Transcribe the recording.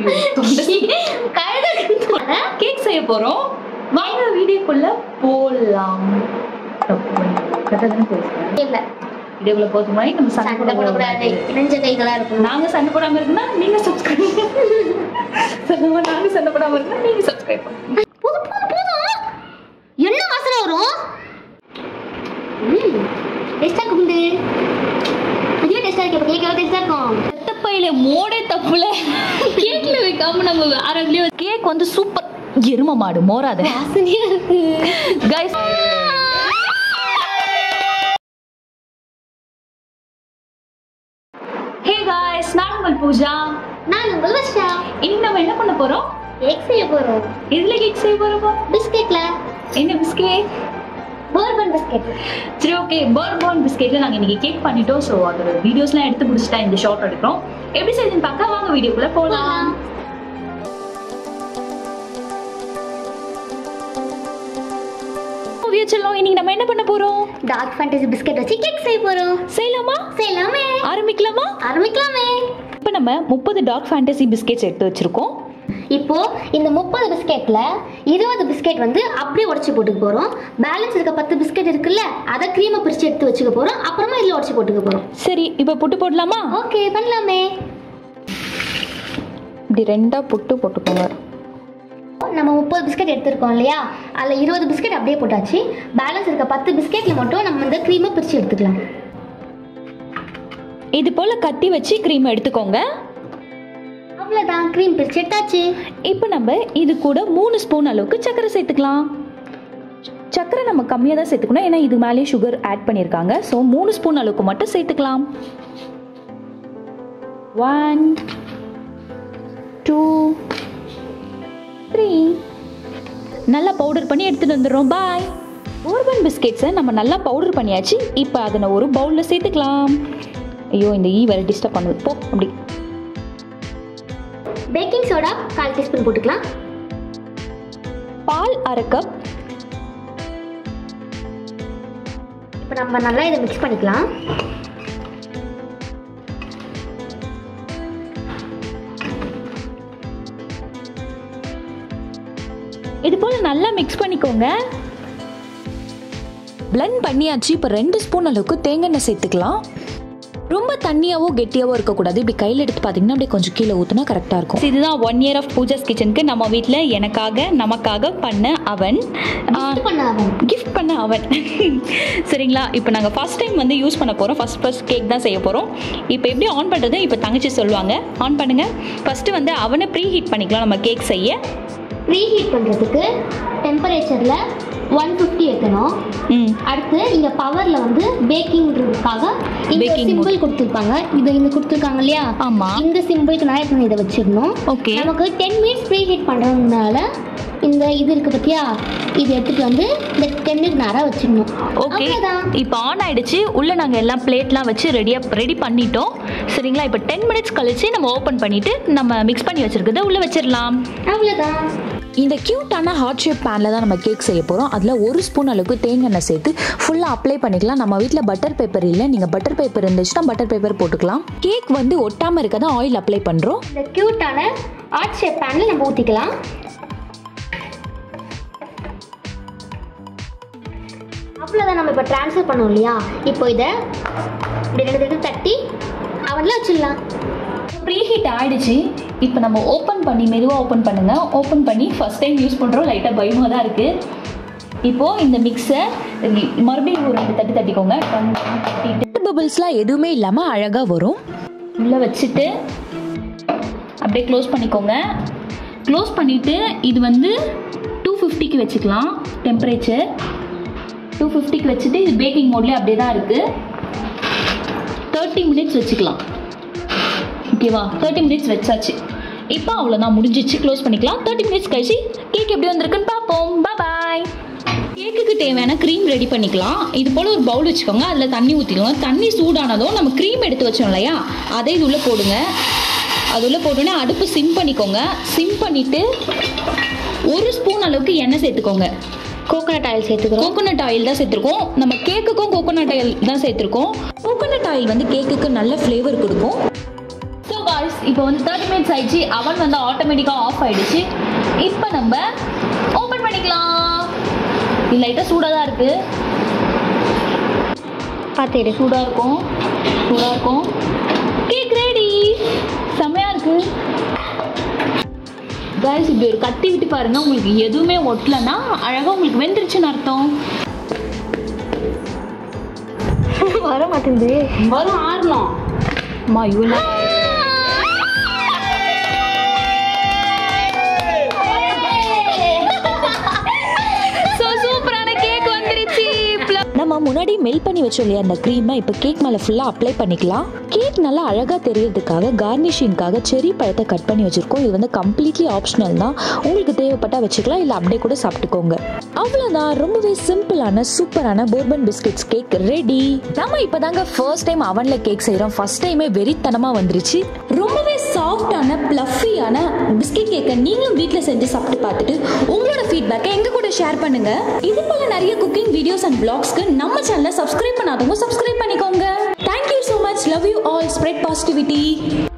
Cake செய்ய போறோம் வாங்க வீடியோக்குள்ள போலாம் இல்ல வீடியோக்குள்ள போறது மாதிரி நம்ம சண்டை சண்டை போடக்கூடாது போடக்கூடாது இணைஞ்ச கைகளா இருக்கணும் நாங்க சண்டை போடாம இருக்குன்னா நீங்க சப்ஸ்கிரைப் சொல்லுங்க நாங்க சண்டை போடாம இருந்தா நீங்க சப்ஸ்கிரைப் பண்ணுங்க போதும் போதும் போதும் என்ன வாசனை வரும் ம் டேஸ்டா குண்டு இதுவே டேஸ்டா இருக்கு கேக் எவ்வளவு டேஸ்டா இருக்கும் தப்பையில மோடே தப்புல கேக்ல வைக்காம நம்ம வேற எதுலயோ கேக் வந்து சூப்பர் எரும மாடு மோராத வாசனையா இருக்கு கைஸ் ஹே காய்ஸ் நான் உங்கள் பூஜா நான் உங்கள் வர்ஷா இன்னைக்கு நம்ம என்ன பண்ண போறோம் கேக் செய்ய போறோம் எதுல கேக் செய்ய போறோம் பிஸ்கெட்ல என்ன பிஸ்கெட் போர்பன் பிஸ்கெட் சரி ஓகே பர்பன் பிஸ்கெட்ல நாங்க இன்னைக்கு கேக் பண்ணிட்டோம் ஸோ அதோட வீடியோஸ்லாம் எடுத்து முடிச்சுட்டா இந்த ஷார்ட் எடுக்கிறோம் எப்படி செய்யுதுன்னு பார்க்க வாங்க வீடியோக்குள்ள போகலாம் சொல்லும் இன்னைக்கு நம்ம என்ன பண்ண போறோம் டார்க் ஃபேண்டசி பிஸ்கெட் வச்சு கேக் செய்ய போறோம் செய்யலாமா செய்யலாமே ஆரம்பிக்கலாமா ஆரம்பிக்கலாமே இப்போ நம்ம முப்பது டார்க் ஃபேண்டசி பிஸ்கெட்ஸ் எடுத்து வச்சிருக்கோம் இப்போ இந்த முப்பது பிஸ்கெட்ல இருபது பிஸ்கெட் வந்து அப்படியே உடச்சி போட்டுக்க போறோம் பேலன்ஸ் இருக்க பத்து பிஸ்கெட் இருக்குல்ல அதை க்ரீமை பிரிச்சு எடுத்து வச்சுக்க போறோம் அப்புறமா இதுல உடச்சி போட்டுக்க போறோம் சரி இப்போ புட்டு போடலாமா ஓகே பண்ணலாமே இப்படி ரெண்டா புட்டு போட்டுக்கோங்க நம்ம முப்பது பிஸ்கெட் எடுத்திருக்கோம் இல்லையா அதில் இருபது பிஸ்கெட் அப்படியே போட்டாச்சு பேலன்ஸ் இருக்க பத்து பிஸ்கெட்ல மட்டும் நம்ம இந்த க்ரீமை பிரிச்சு எடுத்துக்கலாம் இது போல கத்தி வச்சு க்ரீம் எடுத்துக்கோங்க அவ்வளோதான் க்ரீம் பிரிச்சு எடுத்தாச்சு இப்போ நம்ம இது கூட மூணு ஸ்பூன் அளவுக்கு சர்க்கரை சேர்த்துக்கலாம் சர்க்கரை நம்ம கம்மியாக தான் சேர்த்துக்கணும் ஏன்னா இது மேலேயே சுகர் ஆட் பண்ணியிருக்காங்க ஸோ மூணு ஸ்பூன் அளவுக்கு மட்டும் சேர்த்துக்கலாம் ஒன் டூ த்ரீ நல்லா பவுடர் பண்ணி எடுத்துகிட்டு வந்துடுறோம் பாய் ஓர்பன் பிஸ்கெட்ஸை நம்ம நல்லா பவுடர் பண்ணியாச்சு இப்போ அதை ஒரு பவுலில் சேர்த்துக்கலாம் ஐயோ இந்த ஈ வேறு டிஸ்டர்ப் பண்ணுது போ அப்படி பேக்கிங் சோடா கால் டீஸ்பூன் போட்டுக்கலாம் பால் அரை கப் இப்போ நம்ம நல்லா இதை மிக்ஸ் பண்ணிக்கலாம் இது போல் நல்லா மிக்ஸ் பண்ணிக்கோங்க blend பண்ணியாச்சு இப்போ ரெண்டு ஸ்பூன் அளவுக்கு தேங்காய் எண்ணெய் சேர்த்துக்கலாம் ரொம்ப தண்ணியாவோ கெட்டியாவோ இருக்கக்கூடாது இப்படி கையில் எடுத்து பார்த்தீங்கன்னா அப்படியே கொஞ்சம் கீழே ஊற்றினா கரெக்டாக இருக்கும் இதுதான் ஒன் இயர் ஆஃப் பூஜாஸ் கிச்சனுக்கு நம்ம வீட்டில் எனக்காக நமக்காக பண்ண அவன் Gift பண்ண அவன் கிஃப்ட் பண்ண அவன் சரிங்களா இப்போ நாங்கள் ஃபர்ஸ்ட் டைம் வந்து யூஸ் பண்ண போகிறோம் ஃபர்ஸ்ட் ஃபர்ஸ்ட் கேக் தான் செய்ய போகிறோம் இப்போ எப்படி ஆன் பண்ணுறது இப்போ தங்கச்சி சொல்லுவாங்க ஆன் பண்ணுங்கள் ஃபஸ்ட்டு வந்து அவனை ப்ரீ ஹீட் பண்ணிக்கலாம் நம்ம கேக் செய்ய ப்ரீ ஹீட் பண்ணுறதுக்கு டெம்பரேச்சரில் ஒன் ஃபிஃப்டி வைக்கணும் ம் அடுத்து இங்க பவர்ல வந்து பேக்கிங்ன்றதுக்காக இந்த Baking சிம்பிள் கொடுத்துருப்பாங்க இது இந்த கொடுத்துருக்காங்க இல்லையா ஆமா. இந்த சிம்பிளுக்கு நான் இப்போ இதை வச்சிடணும் Okay. நமக்கு டென் மினிட்ஸ் ப்ரீ ஹீட் பண்றதுனால இந்த இது இருக்கு பத்தியா இது எடுத்துட்டு வந்து இந்த டென்னுக்கு நேரம் வச்சிடணும் ஓகே அவ்வளவுதான் இப்போ ஆன் ஆயிடுச்சு உள்ள நாங்கள் எல்லாம் பிளேட்லாம் வச்சு ரெடியாக ரெடி பண்ணிட்டோம் சரிங்களா இப்போ டென் மினிட்ஸ் கழிச்சு நம்ம ஓப்பன் பண்ணிட்டு நம்ம மிக்ஸ் பண்ணி வச்சிருக்கிறத உள்ள வச்சிடலாம் அவ்வளவுதான் இந்த க்யூட்டான ஹார்ட் ஷேப் பேனில் தான் நம்ம கேக் செய்ய போகிறோம் அதில் ஒரு ஸ்பூன் அளவுக்கு தேங்காய் எண்ணெய் சேர்த்து ஃபுல்லாக அப்ளை பண்ணிக்கலாம் நம்ம வீட்டில் பட்டர் பேப்பர் இல்லை நீங்கள் பட்டர் பேப்பர் இருந்துச்சுன்னா பட்டர் பேப்பர் போட்டுக்கலாம் கேக் வந்து ஒட்டாமல் இருக்க தான் ஆயில் அப்ளை பண்ணுறோம் இந்த க்யூட்டான ஆர்ட் ஷேப் பேனில் நம்ம ஊற்றிக்கலாம் அவ்வளோதான் நம்ம இப்போ ட்ரான்ஸ்ஃபர் பண்ணோம் இல்லையா இப்போ இதை இப்படி ரெண்டு தடவை தட்டி அவனில் வச்சிடலாம் ப்ரீ ஹீட் ஆயிடுச்சு இப்போ நம்ம ஓப்பன் பண்ணி மெதுவாக ஓப்பன் பண்ணுங்க ஓப்பன் பண்ணி ஃபர்ஸ்ட் டைம் யூஸ் பண்ணுறோம் லைட்டாக பயமாக தான் இருக்குது இப்போது இந்த மிக்ஸை மறுபடியும் ஒரு ரெண்டு தட்டி தட்டிக்கோங்க தட்டிட்டு பபிள்ஸ்லாம் எதுவுமே இல்லாமல் அழகாக வரும் உள்ளே வச்சுட்டு அப்படியே க்ளோஸ் பண்ணிக்கோங்க க்ளோஸ் பண்ணிவிட்டு இது வந்து டூ ஃபிஃப்டிக்கு வச்சுக்கலாம் டெம்பரேச்சர் டூ ஃபிஃப்டிக்கு வச்சுட்டு இது பேக்கிங் மோட்லேயே அப்படியே தான் இருக்குது தேர்ட்டி மினிட்ஸ் வச்சுக்கலாம் ஓகேவா தேர்ட்டி மினிட்ஸ் வச்சாச்சு இப்போ அவ்வளோதான் முடிஞ்சிச்சு க்ளோஸ் பண்ணிக்கலாம் தேர்ட்டி மினிட்ஸ் கழிச்சு கேக் எப்படி வந்திருக்குன்னு பார்ப்போம் பாய் கேக்குக்கு தேவையான க்ரீம் ரெடி பண்ணிக்கலாம் இது போல் ஒரு பவுல் வச்சுக்கோங்க அதில் தண்ணி ஊற்றிக்கோங்க தண்ணி சூடானதும் நம்ம க்ரீம் எடுத்து வச்சோம் இல்லையா அதை இது உள்ளே போடுங்க அது உள்ளே போட்டோன்னே அடுப்பு சிம் பண்ணிக்கோங்க சிம் பண்ணிவிட்டு ஒரு ஸ்பூன் அளவுக்கு எண்ணெய் சேர்த்துக்கோங்க கோகோனட் ஆயில் சேர்த்துக்கிறோம் கோகோனட் ஆயில் தான் சேர்த்துருக்கோம் நம்ம கேக்குக்கும் கோகோனட் ஆயில் தான் சேர்த்துருக்கோம் கோகோனட் ஆயில் வந்து கேக்குக்கு நல்ல ஃப்ளேவர் கொடுக்கும் ஸோ காய்ஸ் இப்போ வந்து தேர்ட்டி மினிட்ஸ் ஆயிடுச்சு அவன் வந்து ஆட்டோமேட்டிக்காக ஆஃப் ஆயிடுச்சு இப்போ நம்ம ஓப்பன் பண்ணிக்கலாம் இது லைட்டாக சூடாக தான் இருக்கு பார்த்துடு சூடாக இருக்கும் சூடாக இருக்கும் கேக் ரெடி செம்மையாக இருக்கு காய்ஸ் இப்படி ஒரு கத்தி விட்டு பாருங்க உங்களுக்கு எதுவுமே ஒட்டலைன்னா அழகாக உங்களுக்கு வெந்துருச்சுன்னு அர்த்தம் வர மாட்டேங்குது வரும் ஆறணும் அம்மா இவ்வளோ ஸோ சூப்பரான கேக் வந்துருச்சு நம்ம முன்னாடி மெல்ட் பண்ணி வச்சோம் இல்லையா அந்த க்ரீமை இப்போ கேக் மேலே ஃபுல்லாக அப்ளை பண்ணிக்கலாம் கேக் நல்லா அழகாக தெரியறதுக்காக கார்னிஷிங்காக செரி பழத்தை கட் பண்ணி வச்சுருக்கோம் இது வந்து கம்ப்ளீட்லி ஆப்ஷனல் தான் உங்களுக்கு தேவைப்பட்டா வச்சுக்கலாம் இல்லை அப்படியே கூட சாப்பிட்டுக்கோங்க அவ்வளோதான் ரொம்பவே சிம்பிளான சூப்பரான போர்பன் பிஸ்கெட்ஸ் கேக் ரெடி நம்ம இப்போ தாங்க ஃபர்ஸ்ட் டைம் அவனில் கேக் செய்கிறோம் ஃபர்ஸ்ட் டைமே வெறித்தனமாக வந்துருச்சு ரொம்பவே சாஃப்டான ப்ளஃபியான பிஸ்கெட் கேக்கை நீங்களும் வீட்டில் செஞ்சு சாப்பிட்டு பார்த்துட்டு உங்களோட ஃபீட்பேக்கை எங்கள் கூட ஷேர் பண்ணுங்க இது போல நிறைய குக்கிங் வீடியோஸ் அண்ட் பிளாக்ஸ்க்கு நம்ம சேனலை சப்ஸ்கிரைப் பண்ணாதவங்க சப்ஸ்கிரைப் பண்ணிக்கோங்க thank you so much love you all spread positivity